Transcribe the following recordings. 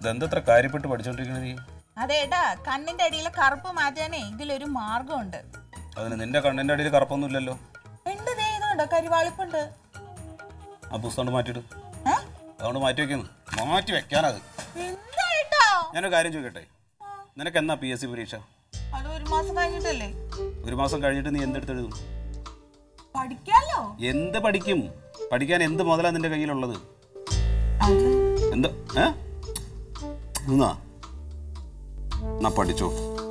ഇതെന്തത്ര കാര്യപ്പെട്ട് പഠിച്ചോണ്ടിരിക്കണത് നീ അതേട്ടാ കണ്ണിന്റെ അടിയിലെ കറുപ്പ് മാറ്റാനേ ഇതിലൊരു മാർഗമുണ്ട് അതിന് നിന്റെ കണ്ണിന്റെ അടിയിൽ കറുപ്പൊന്നും ഇല്ലല്ലോ ഉണ്ട് ദേ ഇതുണ്ടോ കരിവാളിപ്പുണ്ട് ആ പുസ്തകം മാറ്റിയിട്ട് ഏ? അതുകൊണ്ട് മാറ്റി വെക്കുന്നു മാറ്റി വെക്കാനത് എന്താ ഏട്ടാ ഞാനൊരു കാര്യം ചോദിക്കട്ടെ നിനക്ക് എന്നാ പി എസ് സി പരീക്ഷ അത് ഒരു മാസം കഴിഞ്ഞിട്ടല്ലേ ഒരു മാസം കഴിഞ്ഞിട്ട് നീ എന്തെടുത്ത് എഴുതും പഠിക്കാലോ എന്ത് പഠിക്കും പഠിക്കാൻ എന്ത് മുതലാ നിന്റെ കയ്യിലുള്ളത് അത് എന്ത് ഏ എന്നാ എന്നാ പഠിച്ചോ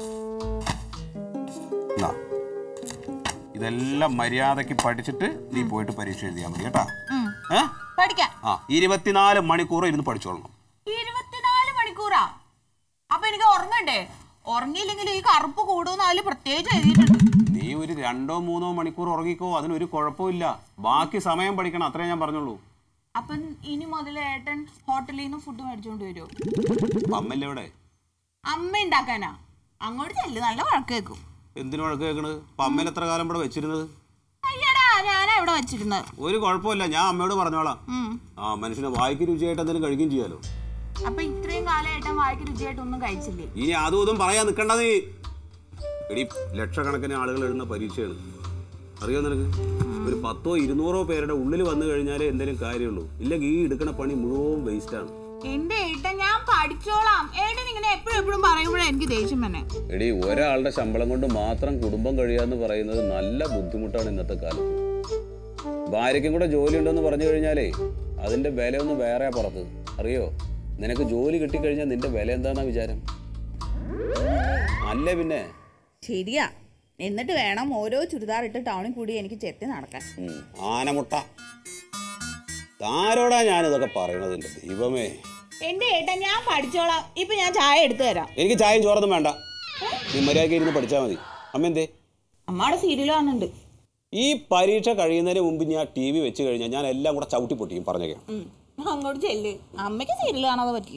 എന്നാ ഇതെല്ലാം മര്യാദയ്ക്ക് പഠിച്ചിട്ട് നീ പോയിട്ട് പരീക്ഷ എഴുതിയാൽ മതി കേട്ടാ ഉം. ഏ പഠിക്കാം ആ ഇരുപത്തിനാല് മണിക്കൂർ ഇരുന്ന് പഠിച്ചോളണം ഇരുപത്തിനാല് മണിക്കൂറാ അപ്പൊ എനിക്ക് ഉറങ്ങണ്ടേ ഉറങ്ങിയില്ലെങ്കിൽ ഈ കറുപ്പ് കൂടുമെന്ന് അതിൽ പ്രത്യേകിച്ച് എഴുതിയിട്ടുണ്ട് നീ ഒരു രണ്ടോ മൂന്നോ മണിക്കൂർ ഉറങ്ങിക്കോ അതിനൊരു കുഴപ്പമില്ല ബാക്കി സമയം പഠിക്കണം അത്രേ ഞാൻ പറഞ്ഞുള്ളൂ അപ്പം ഇനി മുതൽ ഏട്ടൻ ഹോട്ടലിൽ നിന്ന് ഫുഡ് മേടിച്ചോണ്ട് വരുമോ അപ്പൊ അമ്മല്ലേ ഇവിടെ അമ്മ ഉണ്ടാക്കാനാ അങ്ങോട്ട് ചെല്ല് നല്ല വഴക്ക് കേൾക്കും എന്തിനു വഴക്ക് കേൾക്കണത് അപ്പൊ അമ്മയിൽ എത്ര കാലം ഇവിടെ വെച്ചിരുന്നത് അയ്യടാ ഞാനാ ഇവിടെ വെച്ചിരുന്നത് ഒരു കുഴപ്പമില്ല ഞാൻ അമ്മയോട് പറഞ്ഞോളാം ഉം. ആ മനുഷ്യനെ വായിക്ക് രുചിയായിട്ട് എന്തെങ്കിലും കഴിക്കുകയും ചെയ്യാലോ അപ്പൊ ഇത്രയും കാലം ഏട്ടൻ വായിക്ക് രുചിയായിട്ടൊന്നും കഴിച്ചില്ലേ ഇനി അതും ഇതും പറയാൻ നിൽക്കണ്ട നീ എടി ലക്ഷക്കണക്കിന് ആളുകൾ എഴുതുന്ന പരീക്ഷയാണ് അറിയോ നിനക്ക് ഒരു പത്തോ ഇരുന്നൂറോ പേരുടെ ഉള്ളിൽ വന്നു കഴിഞ്ഞാലേ എന്തെങ്കിലും കാര്യമുള്ളൂ ഇല്ലെങ്കിൽ ഈ എടുക്കണ പണി മുഴുവൻ വേസ്റ്റാണ് എന്റെ ഏട്ടൻ ഞാൻ പഠിച്ചോളാം ഏട്ടൻ ഇങ്ങനെ എപ്പോഴും എപ്പോഴും പറയുമ്പോഴേ എനിക്ക് ദേഷ്യം തന്നെ എടി ഒരാളുടെ ശമ്പളം കൊണ്ട് മാത്രം കുടുംബം കഴിയാന്ന് പറയുന്നത് നല്ല ബുദ്ധിമുട്ടാണ് ഇന്നത്തെ കാലത്ത് ഭാര്യയ്ക്കും കൂടെ ജോലി ഉണ്ടെന്ന് പറഞ്ഞു കഴിഞ്ഞാലേ അതിന്റെ വില ഒന്ന് വേറെ പുറത്ത് അറിയോ നിനക്ക് ജോലി കിട്ടിക്കഴിഞ്ഞാൽ നിന്റെ വില എന്താന്നാ വിചാരം അല്ലേ പിന്നെ ശരിയാ എന്നിട്ട് വേണം ഓരോ ചുരിദാർ ഇട്ട് ടൗണിൽ കൂടി എനിക്ക് ചെത്തി നടക്കാൻ ഉം, ആനമുട്ട താരോടാ ഞാനിതൊക്കെ പറയണത് എൻ്റെ ദൈവമേ എന്റെ ഏട്ടൻ ഞാൻ പഠിച്ചോളാം ഇപ്പൊ ഞാൻ ചായ എടുത്തു തരാം എനിക്ക് ചായയും ചോറൊന്നും വേണ്ട നീ മര്യാദയ്ക്ക് ഇരുന്ന് പഠിച്ചാൽ മതി അമ്മ എന്തേ അമ്മയുടെ സീരിയൽ കാണുന്നുണ്ട് ഈ പരീക്ഷ കഴിയുന്നതിന് മുമ്പ് ഞാൻ ടി വി വെച്ച് കഴിഞ്ഞാൽ ഞാൻ എല്ലാം കൂടെ ചവിട്ടി പൊട്ടിയും പറഞ്ഞേക്കാം ഉം. അങ്ങോട്ട് ചെല്ല് അമ്മയ്ക്ക് സീരിയൽ കാണാതെ പറ്റില്ല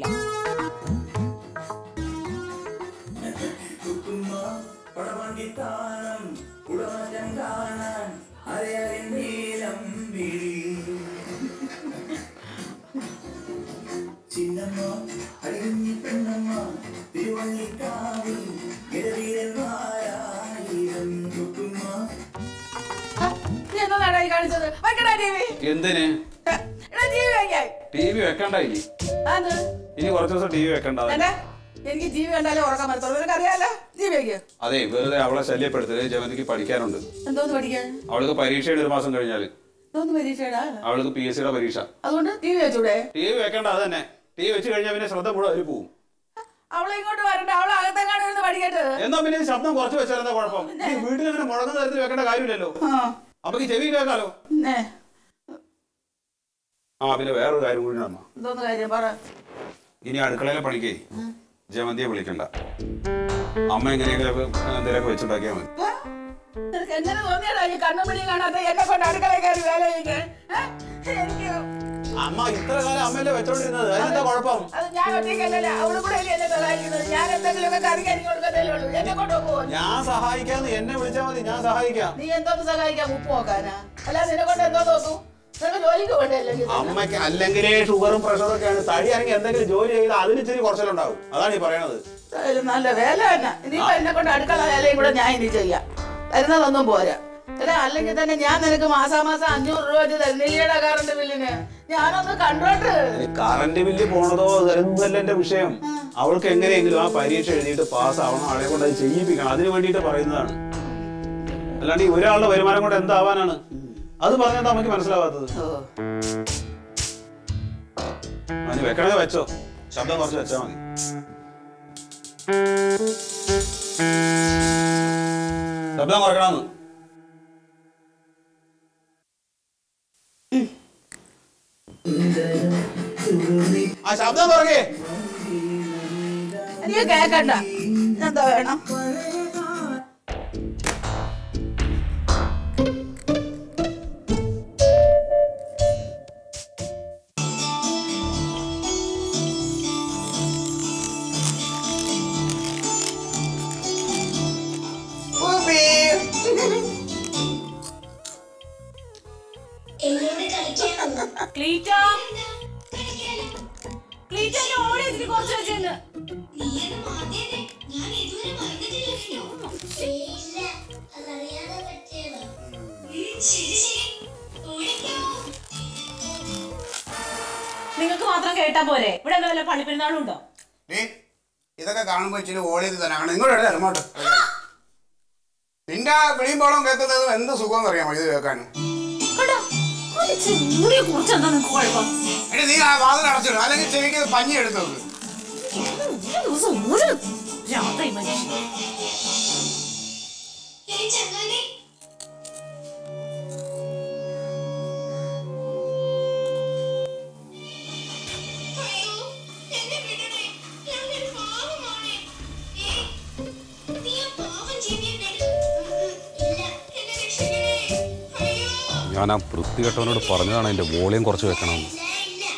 നീ എന്നതാടാ ഈ കാണിച്ചത് വെക്കടാ ടി വി എന്തിന് എടാ ടി വി വെക്കാൻ ടി വി വെക്കണ്ട ഇനി അത് ഇനി കുറച്ച് ദിവസം ടി വി വെക്കണ്ട അല്ലേ എനിക്ക് ടി വി കണ്ടാലേ ഉറക്കാൻ പറ്റത്തുള്ളൂ നിനക്ക് അറിയാലോ ടി വി വെക്ക് അതെ വെറുതെ അവളെ ശല്യപ്പെടുത്തരുത് ജമന്തിക്ക് പഠിക്കാനുണ്ട് എന്തോന്ന് പഠിക്കാൻ അവൾക്ക് പരീക്ഷയുടെ ഒരു മാസം കഴിഞ്ഞാല് എന്തോന്ന് പരീക്ഷടാ അവൾക്ക് പി എസ് സിയുടെ പരീക്ഷ അതുകൊണ്ട് ടി വി വെച്ചൂടെ ടി വി വെക്കണ്ട അത് തന്നെ ടി വി വെച്ച് കഴിഞ്ഞാൽ പിന്നെ ശ്രദ്ധ മുഴുവൻ അതിൽ പോവും അവളെ ഇങ്ങോട്ട് വരണ്ട അവളെ അകത്തെങ്ങാണ്ട് ഇരുന്ന് പഠിക്കട്ടെ എന്നാ പിന്നെ ഈ ശബ്ദം കുറച്ച് വെച്ചാൽ എന്താ കുഴപ്പം ഈ വീട്ടിൽ അങ്ങനെ മുടങ്ങുന്ന തരത്തിൽ വെക്കേണ്ട കാര്യമില്ലല്ലോ ആ അപ്പൊ ഈ ചെവി കേൾക്കാലോ പിന്നെ ആ പിന്നെ വേറൊരു കാര്യം കൂടി അമ്മ എന്തോന്ന് കാര്യം പറ ഇനി അടുക്കളയിലെ പണിക്കേ ജമന്തിയെ വിളിക്കണ്ട അമ്മ എങ്ങനെയൊക്കെ എന്തെങ്കിലുമൊക്കെ വെച്ചുണ്ടാക്കിയാൽ മതി ഏ? നിനക്ക് എങ്ങനെ തോന്നിയടാ ഈ കണ്ണുമണി കാണാത്ത എന്നെ കൊണ്ട് അടുക്കളയിൽ കയറി വേല ചെയ്യിക്കാൻ ഏ? എനിക്ക് അമ്മ ഇത്ര കാലം അമ്മയല്ലേ വെച്ചോണ്ടിരുന്നത് അതിനെന്താ കുഴപ്പം അത് ഞാൻ ഒറ്റയ്ക്കല്ലല്ലോ അവളും കൂടെ അല്ലേ എന്നെ സഹായിക്കുന്നത് ഞാൻ എന്തെങ്കിലുമൊക്കെ കറി കരി കൊടുക്കത്തല്ലേ ഉള്ളൂ എന്നെ കൊണ്ട് പോകുമോ ഞാൻ സഹായിക്കാന്ന് എന്നെ വിളിച്ചാൽ മതി ഞാൻ സഹായിക്കാം നീ എന്തോന്ന് സഹായിക്കാൻ ഉപ്പ് നോക്കാനാ അല്ല നിന്നെ കൊണ്ട് എന്തോ നോക്കൂ നിനക്ക് ജോലിക്ക് വേണ്ടല്ലേ അമ്മയ്ക്ക് അല്ലെങ്കിലേ ഷുഗറും പ്രഷറും ഒക്കെയാണ് തടി ഇറങ്ങി എന്തെങ്കിലും ജോലി ചെയ്താൽ അതിന് ഇച്ചിരി കുറച്ചിലുണ്ടാവും അതാണ് ഈ പറയണത് നല്ല വേല തന്നെ ഇനിയിപ്പോ എന്നെ കൊണ്ട് അടുക്കള വേലയും കൂടെ ഞാൻ ഇനി ചെയ്യാം തരുന്നതൊന്നും പോരാ എടാ അല്ലെങ്കിൽ തന്നെ ഞാൻ നിനക്ക് മാസാമാസം അഞ്ഞൂറ് രൂപ വെച്ച് തരുന്നില്ലടാ കറണ്ട് ബില്ലിന് ഞാനൊന്ന് കണ്ടോട്ട് കറന്റ് ബില്ല് പോണതോ തരുന്നതല്ല എന്റെ വിഷയം അവൾക്ക് എങ്ങനെയെങ്കിലും ആ പരീക്ഷ എഴുതിയിട്ട് പാസ് ആവണം അവളെ കൊണ്ട് അത് ചെയ്യിപ്പിക്കണം അതിന് വേണ്ടിയിട്ട് പറയുന്നതാണ് അല്ലാണ്ട് ഈ ഒരാളുടെ വരുമാനം കൊണ്ട് എന്താവാനാണ് അത് പറഞ്ഞാൽ നമുക്ക് മനസ്സിലാവാത്തത് ഓ അതിന് വെക്കണേ വെച്ചോ ശബ്ദം കുറച്ച് വെച്ചാൽ മതി ശബ്ദം കുറക്കണമെന്ന് ആ ശബ്ദം കുറക്കേ എനിക്ക് കേക്കണ്ട എന്താ വേണം ഉപ്പി. ക്ലീറ്റോ ക്ലീറ്റ് എന്നെ ഓടി വെച്ചിട്ട് കുറച്ച് വെച്ചെന്ന് നീയത് മാറ്റിയതേ ഞാൻ ഇതുവരെ മറന്നിട്ടില്ല കേട്ടോ ഇല്ല അതറിയാതെ പറ്റിയതാ ശരി ശരി ഓടിക്കോ നിങ്ങൾക്ക് മാത്രം കേട്ടാ പോരെ ഇവിടെ എന്താ വല്ല പള്ളിപ്പെരുന്നാളും ഉണ്ടോ ഡേ ഇതൊക്കെ കാണുമ്പോ ഇച്ചിരി ഓളിയത് തന്നെ കാണും ഇങ്ങോട്ട് എടുത്ത് ഇങ്ങോട്ട് നിന്റെ ആ വിളിയും പോളം കേൾക്കുന്നത് എന്ത് സുഖം അറിയാമോ ഇത് കേൾക്കാൻ കേട്ടോ ഒരു ചെറിയ കുറച്ച് എന്താ നിങ്ങൾക്ക് കുഴപ്പം എടി നീ ആ വാതിൽ അടച്ചിടും അല്ലെങ്കിൽ ചെവിക്ക് പഞ്ഞി എടുത്തു വെക്ക്. ഒരു ദിവസം ഒരു രാത്രി മനുഷ്യൻ ഏയ് ചങ്ങാതി അയ്യോ എന്നെ വിടണേ ഞാൻ ഒരു പാവമാണ് ഏയ് നീ ആ പാവം ജീവിയുടെ ഇല്ല എന്നെ രക്ഷിക്കണേ അയ്യോ ഞാൻ ആ വൃത്തികെട്ടവനോട് പറഞ്ഞതാണ് എൻ്റെ വോളിയം കുറച്ച് വെക്കണം ഇല്ല ഇല്ല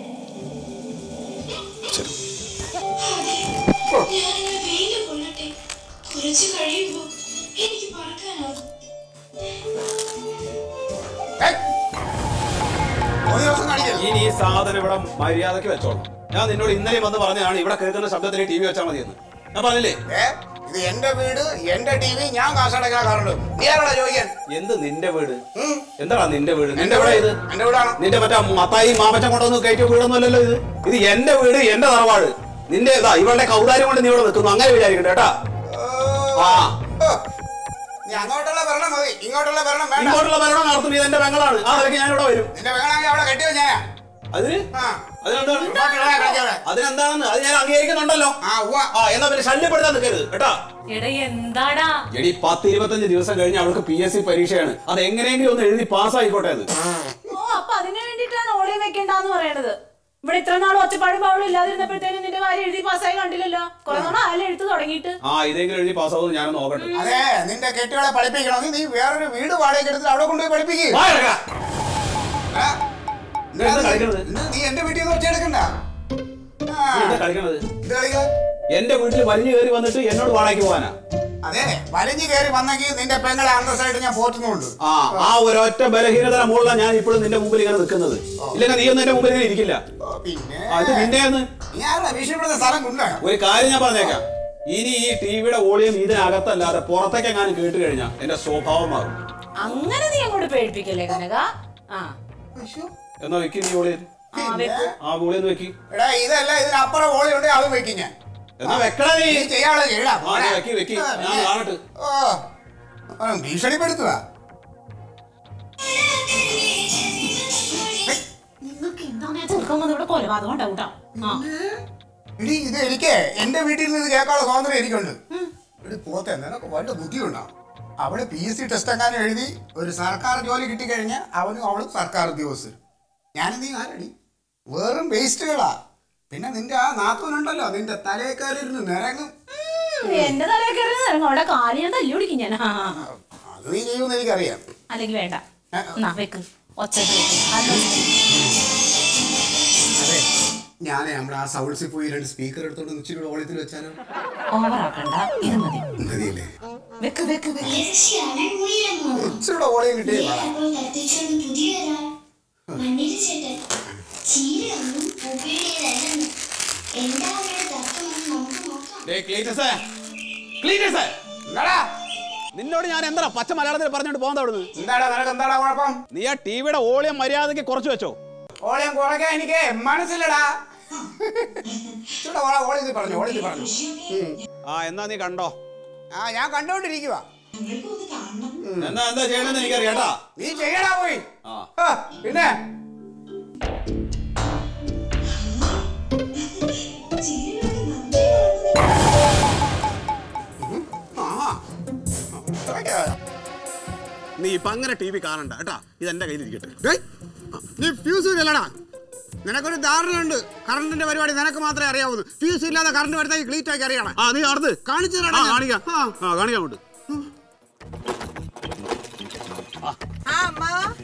ശരി ഞാനിങ്ങനെ വെയില് കൊള്ളട്ടെ കുറച്ച് കഴിയുമ്പോ എനിക്ക് പറക്കാനാവും ഏയ്! ഒരു ദിവസം കാണിക്കരുത് ഇനി ഈ സാധനം ഇവിടെ മര്യാദക്ക് വെച്ചോളാം ഞാൻ നിന്നോട് ഇന്നലെ വന്ന് പറഞ്ഞതാണ് ഇവിടെ കേൾക്കുന്ന ശബ്ദത്തിന് ടി വി വെച്ചാൽ മതിയെന്ന് ഞാൻ പറഞ്ഞില്ലേ ഏ ഇത് എന്റെ വീട് എന്റെ ടി വി ഞാൻ കാശടക്കാൻ കാറുണ്ട് നീ ആരോടാ ചോദിക്കാൻ എന്ത് നിന്റെ വീട് ഉം. എന്താടാ നിന്റെ വീട് നിന്റെ എന്റെ ഇവിടെ വീട് ഇത് എന്റെ വീടാണ് നിന്റെ മറ്റേ മത്തായി മാമച്ചൻ കൊണ്ടൊന്നും കയറ്റിയ വീടൊന്നുമല്ലല്ലോ ഇത് ഇത് എന്റെ വീട് എന്റെ തറവാട് നിന്റെ ഇതാ ഇവളുടെ കൗതാര്യം കൊണ്ട് നീ ഇവിടെ നിൽക്കുന്നു അങ്ങനെ വിചാരിക്കണ്ട കേട്ടാ ആ. ഓ. നീ അങ്ങോട്ടുള്ള ഭരണം മതി ഇങ്ങോട്ടുള്ള ഭരണം വേണ്ട ഇങ്ങോട്ടുള്ള ഭരണം നടത്തും ഇത് എന്റെ പെങ്ങളാണ് ആ നിലയ്ക്ക് ഞാൻ ഇവിടെ വരും നിന്റെ പെങ്ങളാണെങ്കിൽ അവിടെ കെട്ടിയോ ഞാൻ അതിന് ആ അതിനെന്താണ് ഇങ്ങോട്ടുള്ള കളിക്കവിടെ അതിനെന്താണെന്ന് അത് ഞാൻ അംഗീകരിക്കുന്നുണ്ടല്ലോ ആ ഉവ്വ ആ എന്നാ പിന്നെ ശല്യപ്പെടുത്താൻ നിൽക്കരുത് കേട്ടാ എടാ എന്താടാ എടി പത്ത് ഇരുപത്തഞ്ച് ദിവസം കഴിഞ്ഞ് അവൾക്ക് പി എസ് സി പരീക്ഷയാണ് അത് എങ്ങനെയെങ്കിലും ഒന്ന് എഴുതി പാസ്സായിക്കോട്ടെ അത് ഓ അപ്പൊ അതിനു വേണ്ടിട്ടാണ് ഓളെ വെക്കണ്ടെന്ന് പറയണത് ഇവിടെ ഇത്ര നാൾ ഒച്ചപ്പാടും പാവളും ഇല്ലാതിരുന്നപ്പോഴത്തേനും നിന്റെ കാര്യം എഴുതി പാസ്സായി കണ്ടില്ലല്ലോ കുറെ നാൾ അല്ല എഴുത്ത് തുടങ്ങിയിട്ട് ആ ഇതെങ്കിലും എഴുതി പാസ്സാവും ഞാൻ നോക്കട്ടെ അതെ നിന്റെ കെട്ടികളെ പഠിപ്പിക്കണമെങ്കിൽ നീ വേറൊരു വീട് വാടകയ്ക്ക് എടുത്തിട്ട് അവിടെ കൊണ്ടുപോയി പഠിപ്പിക്കുക വാ കിടക്ക. എന്താ കളിക്കണത്? നീ എന്റെ വീട്ടിൽ നിന്ന് ഒച്ചയെടുക്കണ്ട ആ, നീ എന്താ കളിക്കണത് ഇത് കളിക്ക എന്റെ വീട്ടിൽ വലിഞ്ഞു കയറി വന്നിട്ട് എന്നോട് വാടകയ്ക്ക് പോകാനാ അതെ വലിഞ്ഞു കയറി വന്നെങ്കിൽ നിന്റെ പെങ്ങളെ അന്തസ്സായിട്ട് ഞാൻ പോറ്റുന്നുണ്ട് ആ ആ ഒരൊറ്റ ബലഹീനത മുകളിലാണ് ഞാൻ ഇപ്പോഴും നിന്റെ മുമ്പിൽ ഇങ്ങനെ നിൽക്കുന്നത് ഇല്ലെങ്കിൽ നീ ഒന്നും എന്റെ മുമ്പിൽ ഇങ്ങനെ ഇരിക്കില്ല ഓ, പിന്നെ ആ, ഇത് നിന്റെയെന്ന് നീ ആരുടെ ഭീഷണിപ്പെടുന്ന സ്ഥലം കൊണ്ടാ ഒരു കാര്യം ഞാൻ പറഞ്ഞേക്കാം ഇനി ഈ ടിവിയുടെ വോളിയം ഇതിനകത്തല്ലാതെ പുറത്തേക്ക് എങ്ങാനും കേട്ട് കഴിഞ്ഞാൽ എന്റെ സ്വഭാവം മാറും അങ്ങനെ നീ അങ്ങോട്ട് പേടിപ്പിക്കല്ലേ കനക ആ എന്നാ വെക്കി നീ വോളിയം ആ വെക്കൂ ആ വോളിയം വെക്കി എടാ ഇതല്ല ഇതിനപ്പുറം ഓളി ഉണ്ട് അതും വെക്കും ഞാൻ എന്നാ വെക്കടാ നീ നീ ചെയ്യാനുള്ള ചെയ്യടാ ആ, നീ വെക്ക്, വെക്ക്. ഞാൻ കാണട്ടെ. ഓ ആ, ഭീഷണിപ്പെടുത്തുക നിങ്ങൾക്ക് എന്താ ചെറുക്കം വന്ന് ഇവിടെ കൊലപാതകം ഉണ്ടാവും കേട്ടോ ആ എടി ഇത് എനിക്ക് എന്റെ വീട്ടിൽ നിന്ന് ഇത് കേൾക്കാനുള്ള സ്വാതന്ത്ര്യം എനിക്കുണ്ട് എടി പോത്തെ നിനക്ക് വല്ല ബുദ്ധിയുണ്ടോ അവള് പി എസ് സി ടെസ്റ്റ് എങ്ങാനും എഴുതി ഒരു സർക്കാർ ജോലി കിട്ടിക്കഴിഞ്ഞാൽ അവനും അവളും സർക്കാർ ഉദ്യോഗസ്ഥർ ഞാനെന്തീ ആരടി വെറും വേസ്റ്റുകളാ പിന്നെ നിന്റെ ആ നാത്തൂനുണ്ടല്ലോ നിന്റെ തലയേക്കാരിരുന്ന് നിരങ്ങും എന്റെ തലയിൽ കയറി ഇറങ്ങും അവിടെ കാലി ഞാൻ തല്ലി പിടിക്കും ഞാൻ ആ ആ. അത് നീ ചെയ്യുമെന്ന് എനിക്കറിയാം അല്ലെങ്കിൽ വേണ്ട ആ, എന്നാ വെക്ക് ഒച്ച അതെ ഞാനേ നമ്മുടെ ആ സൗൾസിൽ പോയി രണ്ട് സ്പീക്കർ എടുത്തോണ്ട് ഇച്ചിരി ഓളത്തിൽ വെച്ചാലോ ഓവറാക്കണ്ട ഇത് മതി മതിയല്ലേ വെക്ക് വെക്ക് വെക്ക് തീർച്ചയാണ് മൂല്യമോ ഇച്ചിരി ഓളയും കിട്ടിയേ വേണം അപ്പോൾ കത്തിച്ചൊന്ന് പുതിയ ഒരാൾ മണ്ണിൽ ചേട്ടൻ ചീരയൊന്നും പുകയുടേതല്ലെന്ന് എന്താ അവിടെ തർക്കമെന്ന് നമുക്ക് നോക്കാം ഡേയ് ക്ലീറ്റസേ, ക്ലീറ്റസേ, എന്താടാ നിന്നോട് ഞാൻ എന്താ പച്ച മലയാളത്തിൽ പറഞ്ഞോണ്ട് പോകുന്നത് അവിടുന്ന് എന്താടാ നിനക്ക് എന്താടാ കുഴപ്പം നീ ആ ടിവിയുടെ വോളിയം മര്യാദയ്ക്ക് കുറച്ച് വെച്ചോ ഓളയും കുറയ്ക്കാൻ എനിക്ക് മനസ്സിലടാ ഇച്ചിരി ഓള ഓളിത് പറഞ്ഞു ഓളിത് പറഞ്ഞു ഉം. ആ എന്നാ നീ കണ്ടോ ആ ഞാൻ കണ്ടോണ്ടിരിക്കുക ഞങ്ങൾക്കൊന്ന് കാണണം എന്നാ എന്താ ചെയ്യണമെന്ന് എനിക്കറിയാം കേട്ടാ നീ ചെയ്യടാ പോയി ആ ആ, പിന്നെ ചീരയൊക്കെ നന്നായി ആ അത്രയ്ക്കാ. നീ ഇപ്പൊ അങ്ങനെ ടി വി കാണണ്ട കേട്ടാ ഇത് എന്റെ കയ്യിലിരിക്കട്ടെ ഡേയ്, നീ ഫ്യൂസ് ഇല്ലടാ നിനക്കൊരു ധാരണയുണ്ട് കറണ്ടിന്റെ പരിപാടി നിനക്ക് മാത്രമേ അറിയാവൂ ഫ്യൂസ് ഇല്ലാതെ കറണ്ട് വരുന്ന ക്ലീറ്റ് ആക്കി അറിയണം ആ നീ അടുത്ത് കാണിച്ചു ആ കാണിക്കാം ആ കാണിക്കാം അങ്ങോട്ട് ആ അമ്മ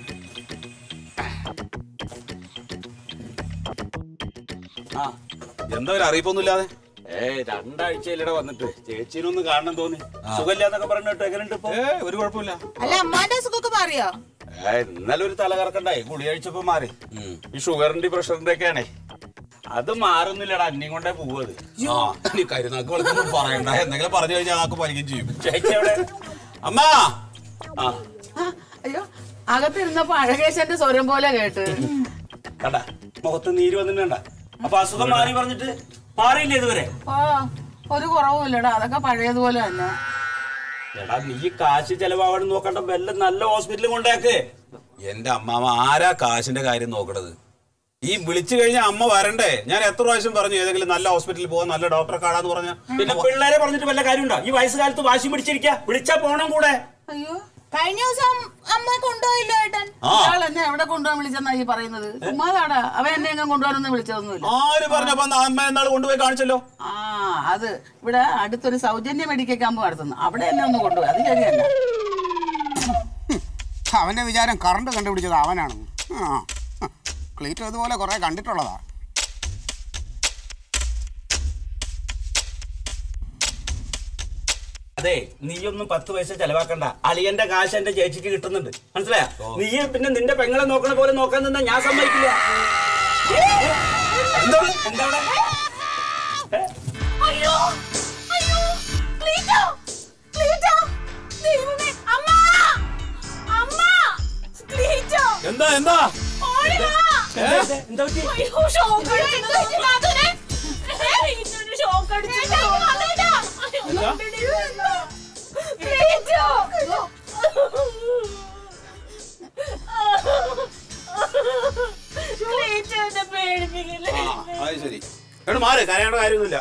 ആ എന്താ ഒരു അറിയിപ്പൊന്നുമില്ലാതെ ഏ രണ്ടാഴ്ചയിലിടെ വന്നിട്ട് ചേച്ചീനൊന്ന് കാണണം തോന്നി സുഖമില്ലാന്നൊക്കെ പറഞ്ഞിട്ട് എങ്ങനെയുണ്ട് ഇപ്പൊ ഏ ഒരു കുഴപ്പമില്ല അല്ല അമ്മാന്റെ സുഖമൊക്കെ മാറിയോ ഏ ഇന്നലെ ഒരു തലകറക്കണ്ടായി ഗുളി കഴിച്ചപ്പോ മാറി ഈ ഷുഗറിന്റെ പ്രഷറിന്റെ ഒക്കെയാണേ അത് മാറുന്നില്ലടാ അന്യം കൊണ്ടേ പോവത് ആ നീ കരുനാക്ക് വിളിക്കൊന്നും പറയണ്ട എന്തെങ്കിലും പറഞ്ഞു കഴിഞ്ഞാൽ ആക്ക് പലിക്കും ചെയ്യും ചേച്ചി എവിടെ അമ്മ ആ ആ, അയ്യോ അകത്തിരുന്നപ്പോ അഴകേശന്റെ സ്വരം പോലെ കേട്ട് കണ്ട മുഖത്ത് നീര് വന്നിട്ടുണ്ട അപ്പൊ അസുഖം മാറി പറഞ്ഞിട്ട് മാറിയില്ലേ ഇതുവരെ ആ ഒരു കുറവുമില്ലടാ അതൊക്കെ പഴയതുപോലെ തന്നെ എടാ നീ കാശ് ചെലവാവണം നോക്കണ്ട വല്ല നല്ല ഹോസ്പിറ്റലിൽ കൊണ്ടേക്ക് എന്റെ അമ്മാമ ആരാ കാശിന്റെ കാര്യം നോക്കണത് ഈ വിളിച്ചു കഴിഞ്ഞാൽ അമ്മ വരണ്ടേ ഞാൻ എത്ര പ്രാവശ്യം പറഞ്ഞു ഏതെങ്കിലും നല്ല ഹോസ്പിറ്റലിൽ പോകാൻ നല്ല ഡോക്ടറെ കാണാന്ന് പറഞ്ഞ പിന്നെ പിള്ളേരെ പറഞ്ഞിട്ട് വല്ല കാര്യമുണ്ടോ ഈ വയസ്സുകാലത്ത് വാശി പിടിച്ചിരിക്കാ വിളിച്ചാ പോണം കൂടെ അയ്യോ കഴിഞ്ഞ ദിവസം അമ്മ കൊണ്ടുപോയില്ല ഏട്ടൻ ആ ഇയാൾ എന്നെ എവിടെ കൊണ്ടുപോകാൻ വിളിച്ചെന്നാ ഈ പറയുന്നത് ചുമ്മാതാടാ അവൻ എന്നെ എങ്ങും കൊണ്ടുപോകാനൊന്നും വിളിച്ചതൊന്നുമില്ല ആര് പറഞ്ഞപ്പോ അന്ന് അമ്മ എന്നാൾ കൊണ്ടുപോയി കാണിച്ചല്ലോ ആ അത് ഇവിടെ അടുത്തൊരു സൗജന്യ മെഡിക്കൽ ക്യാമ്പ് നടത്തുന്നു അവിടെ എന്നെ ഒന്ന് കൊണ്ടുപോയി അത് ശരിയല്ല അവന്റെ വിചാരം കറണ്ട് കണ്ടുപിടിച്ചത് അവനാണ് ആ ക്ലീറ്റർ ഇതുപോലെ കുറെ കണ്ടിട്ടുള്ളതാ അതെ നീയൊന്നും പത്ത് പൈസ ചെലവാക്കണ്ട അളിയന്റെ കാശ് എന്റെ ചേച്ചിക്ക് കിട്ടുന്നുണ്ട് മനസ്സിലായ നീ പിന്നെ നിന്റെ പെങ്ങളെ നോക്കണ പോലെ നോക്കാൻ നിന്നാ ഞാൻ സമ്മതിക്കില്ല എന്താ എന്താ അവിടെ? അയ്യോ അയ്യോ ക്ലീറ്റോ ക്ലീറ്റോ ദൈവമേ അമ്മ അമ്മ ക്ലീറ്റോ എന്താ എന്താ ഓടി വാ എന്താ ഇത്? എന്താ പറ്റി? അയ്യോ ഷോക്ക് അടിച്ചു നാഥനെ ക്ലീറ്റോന് ഷോക്ക് അടിച്ചു ക്ലീറ്റോ ക്ലീറ്റോനെ പേടിപ്പിക്കില്ലേ ആ അത് ശരി എവിടെ മാറി കരയേണ്ട കാര്യമൊന്നുമില്ല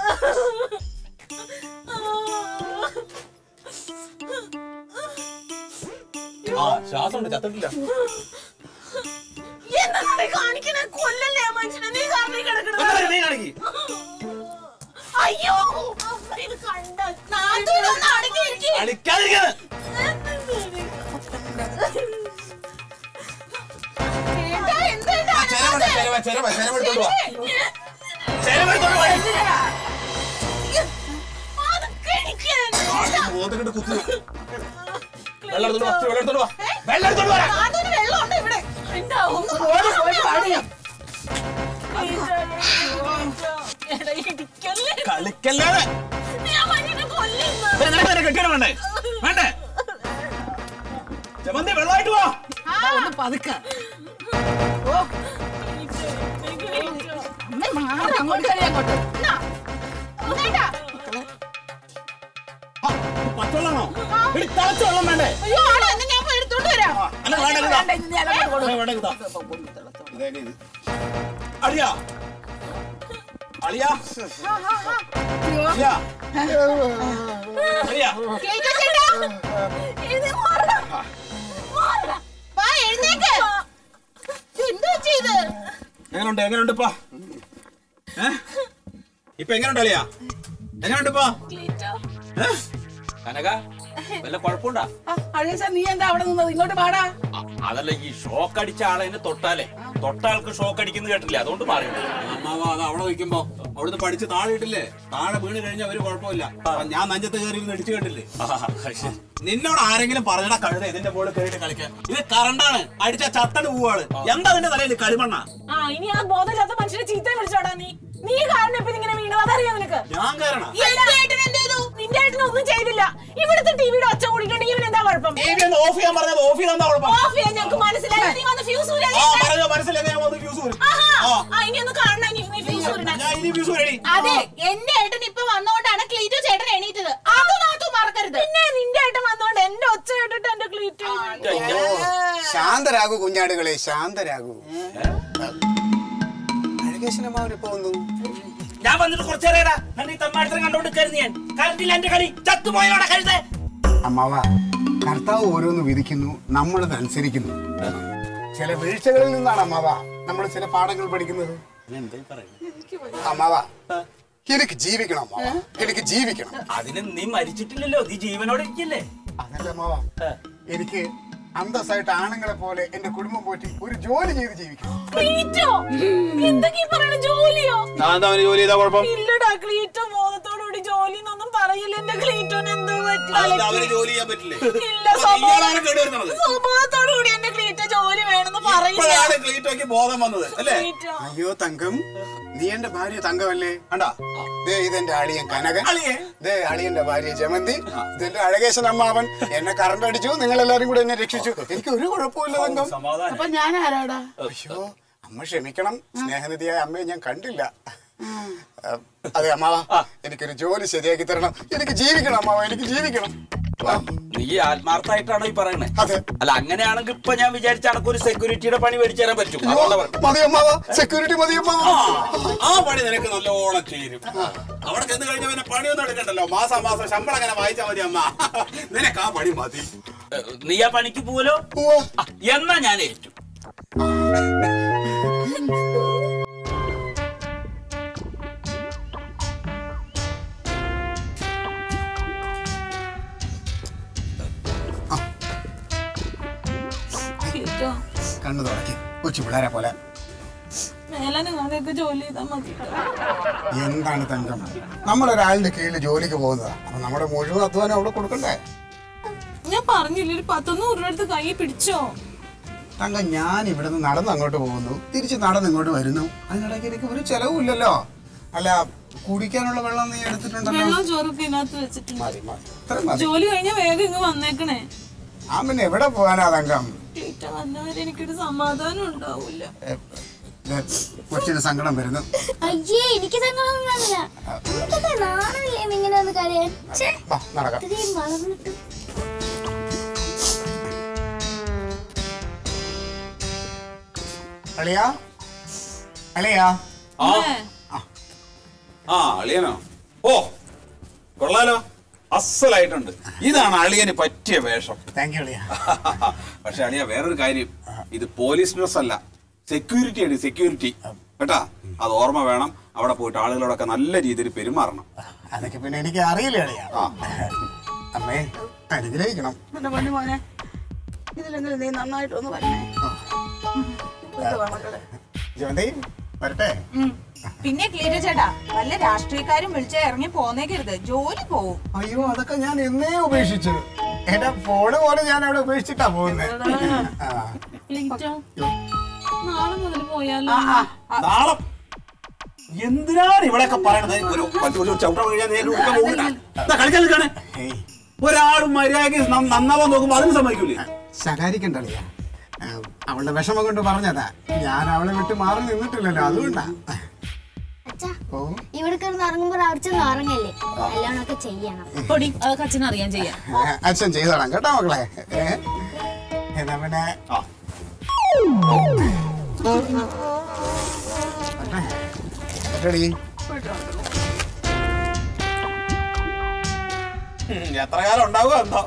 ആ ശ്വാസം ഉണ്ട് ചത്തിട്ടില്ല എന്താണ് കാണിക്കണേ കൊല്ലല്ലേ ആ മനുഷ്യനെ നീ കാരണം കിടക്കണത് എന്താ നീ കാണിക്ക് അയ്യോ ഇത് കണ്ട നാട്ടിലൊന്ന് അടങ്ങിയിരിക്കും കളിക്കാതിരിക്കാണ് ചെലവ് ചെലവ് ചെലവ് ചെലവ് എടുത്തോണ്ട് വാ ചെലവ് എടുത്തോണ്ട് വാ ബോധക്കെട്ട് കുത്തു വെള്ളം എടുത്തോണ്ട് വാ വെള്ളം എടുത്തോണ്ട് വാ വെള്ളം എടുത്തോണ്ട് വാ വെള്ളമുണ്ട് ഇവിടെ ഉണ്ടാവും ഓടി പോയി പാടിയ എടാ, ഇടിക്കല്ലേ കളിക്കല്ലാതെ നീ ആ മനുഷ്യനെ കൊല്ലുന്നു പിന്നെ നിനക്ക് നിന്നെ കെട്ടിയാണ് വേണ്ടേ വേണ്ടേ ചമന്തി വെള്ളമായിട്ട് വാ ഒന്ന് പതുക്ക ഓ അമ്മേ മാറി അങ്ങോട്ട് കളി അങ്ങോട്ട് ഇങ്ങോട്ടാ. പച്ചവെള്ളമാണോ എടി തിളച്ച വെള്ളം വേണ്ടേ അയ്യോ ആണോ എന്നാ ഞാൻ പോയി എടുത്തോണ്ട് വരാം അല്ല വേണ്ട ഇതാ. വേണ്ട, ഇത് ഞാൻ അങ്ങോട്ട് കൊടുക്കാം. വേണ്ട ഇതാ. ഇതേക്ക് ഇത്. അളിയാ അളിയാ അളിയാ അളിയാ കേട്ടോ ചേട്ടാ ഇത് മാറടാ. മാറടാ. വാ, എഴുന്നേക്ക്. എന്താ ചെയ്ത് എങ്ങനുണ്ട് എങ്ങനുണ്ട് ഇപ്പൊ ഏ ഇപ്പൊ എങ്ങനുണ്ട് അളിയാ എങ്ങനുണ്ട് ഇപ്പൊ ഏ? കനക വല്ല കുഴപ്പമുണ്ടാ അഴകേശ നീ എന്താ അവിടെ നിന്നത് ഇങ്ങോട്ട് പാടാ അ- അതല്ല ഈ ഷോക്ക് അടിച്ച ആളെ തൊട്ടാലേ തൊട്ടാൾക്ക് ഷോക്ക് അടിക്കുന്ന കേട്ടില്ലേ അതുകൊണ്ട് മാറി അമ്മാവ അത് അവിടെ നിൽക്കുമ്പോ അവിടുന്ന് പഠിച്ച് താഴെ ഇട്ടില്ലേ താഴെ വീണ് കഴിഞ്ഞാൽ ഒരു കുഴപ്പമില്ല അപ്പൊ ഞാൻ നഞ്ചത്ത് കയറി ഇരുന്ന് ഇടിച്ചു കണ്ടില്ലേ നിന്നോട് ആരെങ്കിലും പറഞ്ഞടാ കഴുത ഇതിന്റെ മുകളിൽ കയറിയിട്ട് കളിക്കാൻ ഇത് കറണ്ടാണ് അടിച്ച ചത്തന് പോവാള് എന്താ നിന്റെ തലയിൽ കളിമണ്ണ ആ ഇനി ആ ബോധമില്ലാത്ത മനുഷ്യനെ ചീത്ത വിളിച്ചോടാ നീ നീ കാരണം ഇപ്പൊ ഇങ്ങനെ വീണത് അതറിയാം നിനക്ക് ഞാൻ കയറണ എന്റെ ഏട്ടൻ എന്ത് ചെയ്തു നിന്റെ ഏട്ടൻ ഒന്നും ചെയ്തില്ല ഇവിടുത്തെ ടിവിയുടെ ഒച്ച കൂടിയിട്ടുണ്ടെങ്കിൽ ഇവൻ എന്താ കുഴപ്പം ടി വി ഒന്ന് ഓഫ് ചെയ്യാൻ പറഞ്ഞത് ഓഫ് ചെയ്താ കുഴപ്പം ഓഫ് ചെയ്യാൻ ഞങ്ങൾക്ക് മനസ്സിലായി നീ വന്ന് ഫ്യൂസ് ആ പറഞ്ഞോ മനസ്സിലായി ഞാൻ വന്ന് ഫ്യൂസ് ഊരി. ആ ഇനി ഒന്ന് കാണണം ഇനി നീ ഫ്യൂസ് ഊരണ ഞാൻ ഇനി ഫ്യൂസ് റെഡി അതെ എന്റെ ഏട്ടൻ ഇപ്പൊ വന്നോണ്ടാണ് ക്ലീറ്റോ ചേട്ടൻ എണീറ്റത് അത് നാത്തു മറക്കരുത് പിന്നെ നിന്റെ ഏട്ടൻ വന്നോണ്ട് എന്റെ ഒച്ച കേട്ടിട്ട് എന്റെ ക്ലീറ്റ് ശാന്തരാകൂ കുഞ്ഞാടുകളെ ശാന്തരാകൂ അഴകേശനമാവനിപ്പോ വന്നു ഞാൻ വന്നിട്ട് കുറച്ചേരേടാ ഈ തമ്മാടത്തിനെ കണ്ടോണ്ട് കരുതി ഞാൻ കറണ്ടില്ല എന്റെ കളി ചത്തുപോയോടെ കഴുതേ അമ്മാവ കർത്താവ് ഓരോന്ന് വിധിക്കുന്നു നമ്മളത് അനുസരിക്കുന്നു ചില വീഴ്ചകളിൽ നിന്നാണ് അമ്മാവ നമ്മൾ ചില പാഠങ്ങൾ പഠിക്കുന്നത് അമ്മാവ എനിക്ക് ജീവിക്കണം അമ്മാവ എനിക്ക് ജീവിക്കണം അതിന് നീ മരിച്ചിട്ടില്ലല്ലോ നീ ജീവനോടെ ഇരിക്കില്ലേ അതല്ല അമ്മാവ എനിക്ക് അന്തസ്സായിട്ട് ആണുങ്ങളെ പോലെ എന്റെ കുടുംബം പോറ്റി ഒരു ജോലി ചെയ്ത് ജീവിക്കണം ക്ലീറ്റോ എന്തൊക്കെ പറയണ ജോലിയോ ഞാൻ എന്താ അവന് ജോലി ചെയ്താ കുഴപ്പം ഇല്ലടാ ക്ലീറ്റോ ബോധത്തോടുകൂടി ജോലി എന്നൊന്നും പറയില്ല എന്റെ ക്ലീറ്റോന് എന്തോ പറ്റി അതെന്താ അവന് ജോലി ചെയ്യാൻ പറ്റില്ലേ ഇല്ല അപ്പൊ ഇയാളാണ് കേടുവരുന്നത് സ്വഭാവത്തോടുകൂടി എന്റെ ക്ലീറ്റോ ജോലി വേണമെന്ന് അറിയില്ല ഇപ്പോഴാണ് ക്ലീറ്റോയ്ക്ക് ബോധം വന്നത് അല്ലേ അയ്യോ തങ്കം നീ എന്റെ ഭാര്യ തങ്കമല്ലേ കണ്ടാ ദേ ഇതെന്റെ അളിയൻ കനകൻ അളിയേ ദേ അളിയന്റെ ഭാര്യ ജമന്തി ഇതെന്റെ അഴകേശൻ അമ്മാവൻ എന്നെ കറണ്ട് അടിച്ചു നിങ്ങൾ എല്ലാരും കൂടെ എന്നെ രക്ഷിച്ചു എനിക്ക് ഒരു കുഴപ്പമില്ല തങ്കം സമാധാനം അപ്പൊ ഞാൻ ആരാടാ അയ്യോ അമ്മ ക്ഷമിക്കണം സ്നേഹനിധിയായ അമ്മയെ ഞാൻ കണ്ടില്ല അഹ്, അതെ അമ്മാവ എനിക്കൊരു ജോലി ശരിയാക്കി തരണം എനിക്ക് ജീവിക്കണം അമ്മാവ എനിക്ക് ജീവിക്കണം ആ, നീ ആത്മാർത്ഥമായിട്ടാണോ ഈ പറയണേ അതെ അല്ല അങ്ങനെയാണെങ്കിൽ ഇപ്പൊ ഞാൻ വിചാരിച്ച അനക്ക് ഒരു സെക്യൂരിറ്റിയുടെ പണി മേടിച്ചു തരാൻ പറ്റും അയ്യോ, അതുകൊണ്ടാ പറഞ്ഞത്. മതി അമ്മാവ സെക്യൂരിറ്റി മതി അമ്മാവ ആ പണി നിനക്ക് നല്ലോണം ചേരും അവിടെ ചെന്ന് കഴിഞ്ഞ പിന്നെ പണിയൊന്നും എടുക്കണ്ടല്ലോ മാസം മാസം ശമ്പളം അങ്ങനെ വായിച്ചാ മതി അമ്മ നിനക്ക് ആ പണി മതി ഏ, നീ ആ പണിക്ക് പോലോ ഉവ്വ. എന്നാ ഞാൻ ഏറ്റു കണ്ണു തുടക്കി കൊച്ചു പിള്ളേരെ പോലെ മേലനങ്ങാതെയൊക്കെ ജോലി ചെയ്താൽ മതി എന്താണ് തങ്കം നമ്മളൊരാളിന്റെ കീഴിൽ ജോലിക്ക് പോകുന്നതാ അപ്പൊ നമ്മുടെ മുഴുവൻ അധ്വാനം അവിടെ കൊടുക്കണ്ടേ ഞാൻ പറഞ്ഞില്ലേ ഒരു പത്തൊന്നൂറ് രൂപ എടുത്ത് കൈ പിടിച്ചോ തങ്കം ഞാൻ ഇവിടുന്ന് നടന്ന് അങ്ങോട്ട് പോകുന്നു തിരിച്ച് നടന്ന് ഇങ്ങോട്ട് വരുന്നു അതിനിടയ്ക്ക് എനിക്ക് ഒരു ചെലവുമില്ലല്ലോ അല്ല കുടിക്കാനുള്ള വെള്ളം നീ എടുത്തിട്ടുണ്ടല്ലോ വെള്ളം ചോറൊക്കെ ഇതിനകത്ത് വെച്ചിട്ടുണ്ട് മതി മതി ഇത്രയും മതി ജോലി കഴിഞ്ഞാൽ വേഗം ഇങ്ങ് വന്നേക്കണേ ആ പിന്നെ എവിടെ പോകാനാ തങ്കം ക്ലീറ്റ വന്നവരെ എനിക്കൊരു സമാധാനം ഉണ്ടാവൂല ഏ, ദേ, കൊച്ചിന് സങ്കടം വരുന്നു അയ്യേ എനിക്ക് സങ്കടമൊന്നും കാണില്ല എനിക്കെന്താ നാണമില്ലേ ഇങ്ങനെ ഒന്ന് കരയാൻ ഛേ, വാ നടക്കാം ഇത്രയും വളർന്നിട്ട് അളിയാ അളിയാ ആ ആ അളിയനോ ഓ കൊള്ളാലോ അസലായിട്ടുണ്ട് ഇതാണ് അളിയന് പറ്റിയ വേഷം താങ്ക് യു അളിയാ പക്ഷെ അളിയ വേറൊരു കാര്യം ഇത് പോലീസ് ഡ്രസ് അല്ല സെക്യൂരിറ്റി ആണ് സെക്യൂരിറ്റി കേട്ടാ അത് ഓർമ്മ വേണം അവിടെ പോയിട്ട് ആളുകളോടൊക്കെ നല്ല രീതിയിൽ പെരുമാറണം അതൊക്കെ പിന്നെ എനിക്ക് അറിയില്ല അളിയാ അമ്മേ അനുഗ്രഹിക്കണം എന്റെ പൊന്നു മോനെ ഇതിലെങ്കിലും നീ നന്നായിട്ടൊന്ന് വരണേ എന്തുവാ മക്കളെ ജോന്തി വരട്ടെ പിന്നെ ക്ലീറ്റ ചേട്ടാ വല്ല രാഷ്ട്രീയക്കാരും വിളിച്ച ഇറങ്ങി പോന്നേക്കരുത് ജോലി പോവും അയ്യോ അതൊക്കെ ഞാൻ എന്നേ ഉപേക്ഷിച്ചു എന്റെ ഫോണ് പോലെ ഞാൻ അവിടെ ഉപേക്ഷിച്ചിട്ടാ പോകുന്നത് ക്ലീറ്റ നാളെ മുതൽ പോയാലോ നാളെ എന്തിനാണ് ഇവിടെയൊക്കെ പറയണത് ഒരു പത്ത് ഒരു ചവിട്ട കഴിഞ്ഞാൽ നേരെ ഉടുക്കാൻ പോകില്ല ദാ കളിക്കാൻ നിൽക്കാണ് ഒരാളും മര്യാദയ്ക്ക് ന- നന്നാവാൻ നോക്കുമ്പോ അതിന് സമ്മതിക്കൂലേ ശകാരിക്കണ്ട അളിയാ ആ, അവളുടെ വിഷമം കൊണ്ട് പറഞ്ഞതാ ഞാൻ അവളെ വിട്ട് മാറി നിന്നിട്ടില്ലല്ലോ അതുകൊണ്ടാ അച്ഛാ ഓ ഇവിടെ കിടന്ന് ഇറങ്ങുമ്പോൾ അവിടെ ചെന്ന് ഇറങ്ങല്ലേ കല്യാണമൊക്കെ ചെയ്യണം പൊടി അതൊക്കെ അച്ഛൻ അറിയാൻ ചെയ്യാം ഏ, അച്ഛൻ ചെയ്തോളാം കേട്ടോ മക്കളെ ഏ? എന്നാ പിന്നെ ആ. റെഡി ഉം, എത്ര കാലം ഉണ്ടാവുക എന്തോ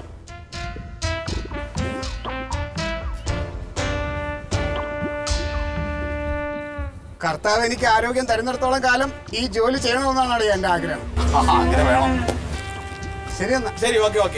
കർത്താവ് എനിക്ക് ആരോഗ്യം തരുന്നിടത്തോളം കാലം ഈ ജോലി ചെയ്യണമെന്നാണ് അളിയ എന്റെ ആഗ്രഹം ആ, അങ്ങനെ വേണം ശരി എന്നാ ശരി ഓക്കെ ഓക്കെ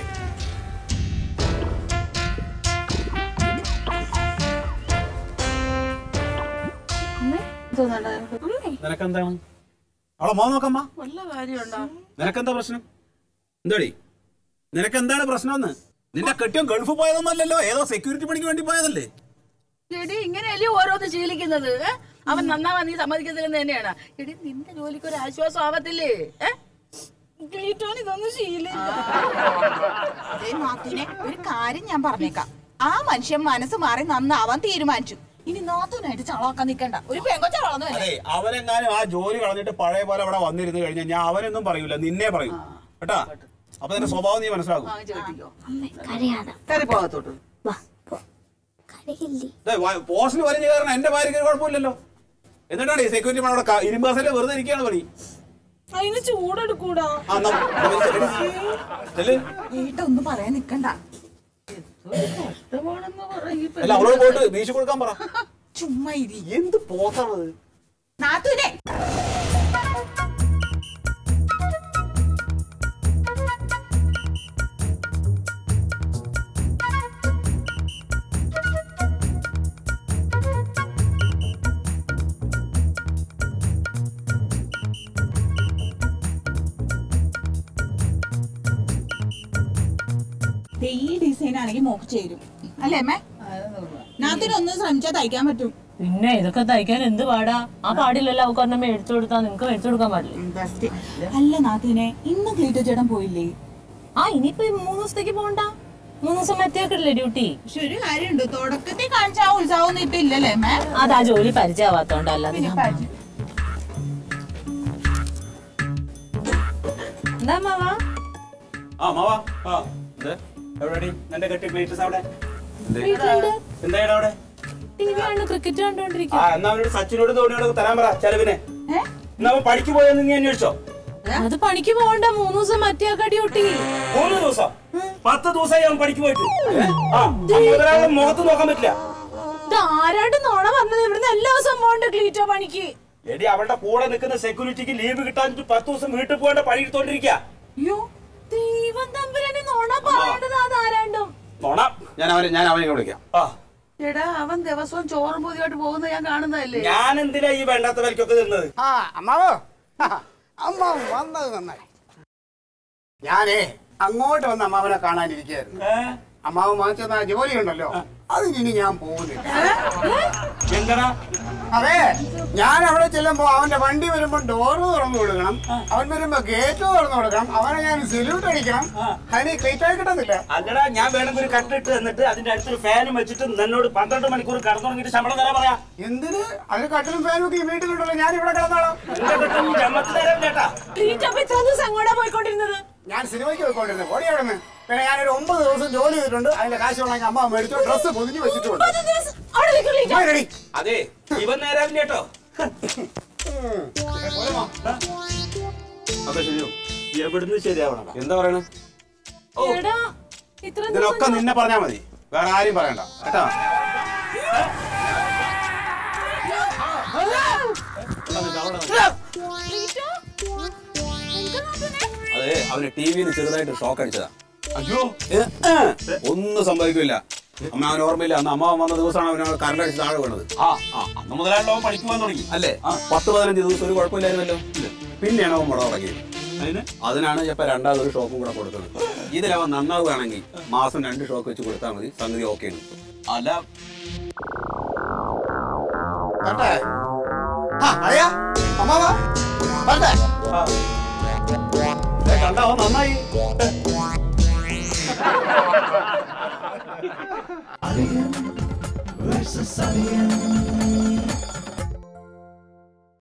നിനക്കെന്താണ് അവളെ മോൻ നോക്കമ്മ വല്ല കാര്യമുണ്ടോ നിനക്കെന്താ പ്രശ്നം എന്താടി നിനക്കെന്താണ് പ്രശ്നം നിന്റെ കെട്ടിയം ഗൾഫ് പോയതൊന്നല്ലല്ലോ ഏതോ സെക്യൂരിറ്റി പണിക്ക് വേണ്ടി പോയതല്ലേ എടി ഇങ്ങനെയല്ലേ ഓരോന്ന് ശീലിക്കുന്നത് ഏ? അവൻ നന്നാവാൻ നീ സമ്മതിക്കത്തില്ലെന്ന് തന്നെയാണ് എടി നിന്റെ ജോലിക്ക് ഒരു ആശ്വാസം ആവത്തില്ലേ ഏ? ക്ലീറ്റോന് ഇതൊന്നും ശീലില്ല അതേ നാത്തൂനെ ഒരു കാര്യം ഞാൻ പറഞ്ഞേക്കാം ആ മനുഷ്യൻ മനസ്സ് മാറി നന്നാവാൻ തീരുമാനിച്ചു ഇനി നാത്തൂനായിട്ട് ചളവാക്കാൻ നിൽക്കണ്ട ഒരു പെങ്കൊച്ച വളർന്നു അതെ അവനെങ്ങാനും ആ ജോലി കളഞ്ഞിട്ട് പഴയ പോലെ അവിടെ വന്നിരുന്നു കഴിഞ്ഞാൽ ഞാൻ അവനൊന്നും പറയൂല നിന്നെ പറയും കേട്ടാ അപ്പൊ നിന്റെ സ്വഭാവം നീ മനസ്സിലാക്കും വാങ്ങിച്ച് കെട്ടിക്കോ കരയാതെ കയറി പോകത്തോട്ട് വാ പോ. കരയില്ലേ ദേ, വ- പോസ്റ്റിൽ വലിഞ്ഞു കയറണം എന്റെ ഭാര്യക്ക് ഒരു കുഴപ്പമില്ലല്ലോ എന്നിട്ടാണ് ഈ സെക്യൂരിറ്റി അവിടെ ക- ഇരുമ്പാസല്ലേ വെറുതെ ഇരിക്കുകയാണ് പണി അതിന് ചൂടെടുക്കൂടാ ആ, എന്നാ, എന്നാ വലിച്ച് ചെല്ല്. വീട്ടൊന്നും പറയാൻ നിൽക്കണ്ട ഇഷ്ടമാണെന്ന് പറയും അല്ല അവളോട് പോയിട്ട് വീശി കൊടുക്കാൻ പറ ചുമ്മാ ഇരി എന്ത് പോത്താണത് നാത്തൂനെ ദേ ഈ ഡിസൈൻ ആണെങ്കിൽ മോക്ക് ചേരും അല്ലേ അമ്മേ നാത്തിനൊന്ന് ശ്രമിച്ചാൽ തയ്ക്കാൻ പറ്റും പിന്നെ ഇതൊക്കെ തയ്ക്കാൻ എന്ത് പാടാ ആ പാടില്ലല്ലോ അവർക്ക് ഒരെണ്ണം മേടിച്ചു കൊടുത്താ നിങ്ങക്ക് മേടിച്ചു കൊടുക്കാൻ പാടില്ലേ അല്ല നാത്തിനെ ഇന്ന് ക്ലീറ്റോ ചേട്ടൻ പോയില്ലേ ആ ഇനിയിപ്പോ ഈ മൂന്ന് ദിവസത്തേക്ക് പോണ്ട മൂന്ന് ദിവസം എത്തിയാക്കില്ലേ ഡ്യൂട്ടി പക്ഷെ ഒരു കാര്യമുണ്ട് തുടക്കത്തിൽ കാണിച്ച ആ ഉത്സാഹം ഒന്നും ഇപ്പൊ ഇല്ലല്ലേ മേ അതാ ജോലി പരിചയമാവാത്തോണ്ട് അല്ലാതെ ഞാൻ- എന്താ മാവാ ആ മാവാ ആ ഇത് എവിടെടി നിന്റെ കെട്ടി പ്ലേറ്റസ് അവിടെ എന്ത്? വീട്ടിലുണ്ട് എന്തായാലും അവിടെ ടി വി ആണ് ക്രിക്കറ്റ് കണ്ടോണ്ടിരിക്കും ആ എന്നാ അവനോട് സച്ചിനോട് ധോണിയോട് തരാൻ പറ ചെലവിനെ എന്നാ അവൻ പഠിക്ക് പോയെന്ന് നീ അന്വേഷിച്ചോ അത് പണിക്ക് പോകണ്ട മൂന്ന് ദിവസം മറ്റേക്കാ ഡ്യൂട്ടി മൂന്ന് ദിവസം പത്ത് ദിവസമായി അവൻ പഠിക്ക് പോയിട്ട് ആ മുതലാളിയുടെ മുഖത്ത് നോക്കാൻ പറ്റില്ല ഇത് ആരാണ്ട് നോണ പറഞ്ഞത് ഇവിടുന്ന് എല്ലാ ദിവസവും പോകണ്ട ക്ലീറ്റോ പണിക്ക് എടി അവളുടെ കൂടെ നിൽക്കുന്ന സെക്യൂരിറ്റിക്ക് ലീവ് കിട്ടാൻ പത്ത് ദിവസം വീട്ടിൽ പോകേണ്ട പണി എടുത്തോണ്ടിരിക്കുക അയ്യോ ദൈവം തമ്പുരാനെ നോണ പറയേണ്ടത് അതാരാണ്ടും നോണ ഞാൻ അവനെ ഞാൻ അവനെ വിളിക്കാം ആ എടാ അവൻ ദിവസവും ചോറും പൊതിയായിട്ട് പോകുന്നത് ഞാൻ കാണുന്നതല്ലേ ഞാൻ എന്തിനാ ഈ വേണ്ടാത്ത വിലക്കൊക്കെ നിന്നത് ആ അമ്മാവോ അമ്മാവ് വന്നത് നന്നായി ഞാനേ അങ്ങോട്ട് വന്ന് അമ്മാവനെ കാണാനിരിക്കുകയായിരുന്നു അമ്മാവ് വാങ്ങിച്ചെന്ന ജോലി ഉണ്ടല്ലോ അതിനി ഞാൻ പോകുന്നില്ല എന്താ അതെ ഞാൻ അവിടെ ചെല്ലുമ്പോ അവന്റെ വണ്ടി വരുമ്പോ ഡോറ് തുറന്നു കൊടുക്കണം അവൻ വരുമ്പോ ഗേറ്റ് തുറന്നു കൊടുക്കണം അവനെ ഞാൻ സല്യൂട്ട് അടിക്കണം അതിന് ക്ലീറ്റായി കിട്ടത്തില്ല അല്ലടാ ഞാൻ വേണമെങ്കിൽ ഒരു കട്ടിട്ട് എന്നിട്ട് അതിന്റെ അടുത്തൊരു ഫാനും വെച്ചിട്ട് എന്നോട് പന്ത്രണ്ട് മണിക്കൂർ കടന്നുറങ്ങിയിട്ട് ശമ്പളം തരാൻ പറയാം എന്തിന് അതിന് കട്ടിലും ഫാനും ഒക്കെ ഈ വീട്ടിലുണ്ടല്ലോ ഞാൻ ഇവിടെ കിടന്നോളാം നിന്റെ കെട്ടും ജന്മത്തിൽ തരാം ചേട്ടാ ക്ലീറ്റോ ഇപ്പൊ ഇത്ര ദിവസം എങ്ങോട്ടാ പോയിക്കൊണ്ടിരുന്നത് ഞാൻ സിനിമയ്ക്ക് പോയിക്കൊണ്ടിരുന്നത് ഓടി അവിടെ നിന്ന് പിന്നെ ഞാനൊരു ഒമ്പത് ദിവസം ജോലി ചെയ്തിട്ടുണ്ട് അതിന്റെ കാശ് വേണമെങ്കിൽ അമ്മ മേടിച്ചോ ഡ്രസ്സ് പൊതിഞ്ഞു വെച്ചിട്ടുണ്ട് പത്ത് ദിവസം അവിടെ നിൽക്കും ക്ലീറ്റോ ഞാൻ ready. അതെ ഇവൻ നേരാവില്ല കേട്ടോ അപ്പൊ ശരിയോ എവിടുന്ന് ശരിയാവണം എന്താ പറയണേ എടാ ഇത്ര ഇതിനൊക്കെ നിന്നെ പറഞ്ഞാ മതി വേറെ ആരും പറയണ്ട കേട്ടോ അതെ അവന് ടി വിയിൽ ചെറുതായിട്ട് ഷോക്ക് അടിച്ചതാ അയ്യോ ഏ, ഏ, ഒന്നും സംഭവിക്കില്ല അമ്മ അവന് ഓർമ്മയില്ല അന്ന് അമ്മ വന്ന ദിവസമാണ് അവന് കറണ്ട് അടിച്ച് താഴെ വീണത് ആ ആ അന്ന് മുതലാണല്ലോ അവൻ പഠിക്ക് പോകാൻ തുടങ്ങി അല്ലേ പത്ത് പതിനഞ്ച് ദിവസം ഒരു കുഴപ്പമില്ലായിരുന്നല്ലോ പിന്നെയാണ് അവൻ മുട തുടങ്ങിയത് അതിന് അതിനാണ് ഇപ്പൊ രണ്ടാമത് ഒരു ഷോക്കും കൂടെ കൊടുക്കുന്നത് ഇതിലവൻ നന്നാവുകയാണെങ്കിൽ മാസം രണ്ട് ഷോക്ക് വെച്ച് കൊടുത്താൽ മതി സംഗതി ഓക്കെ ആണ് അല്ല വരട്ടെ? ആ, അളിയാ, അമ്മാവാ, വരട്ടെ? കണ്ടാ അവൻ നന്നായി versus Alien.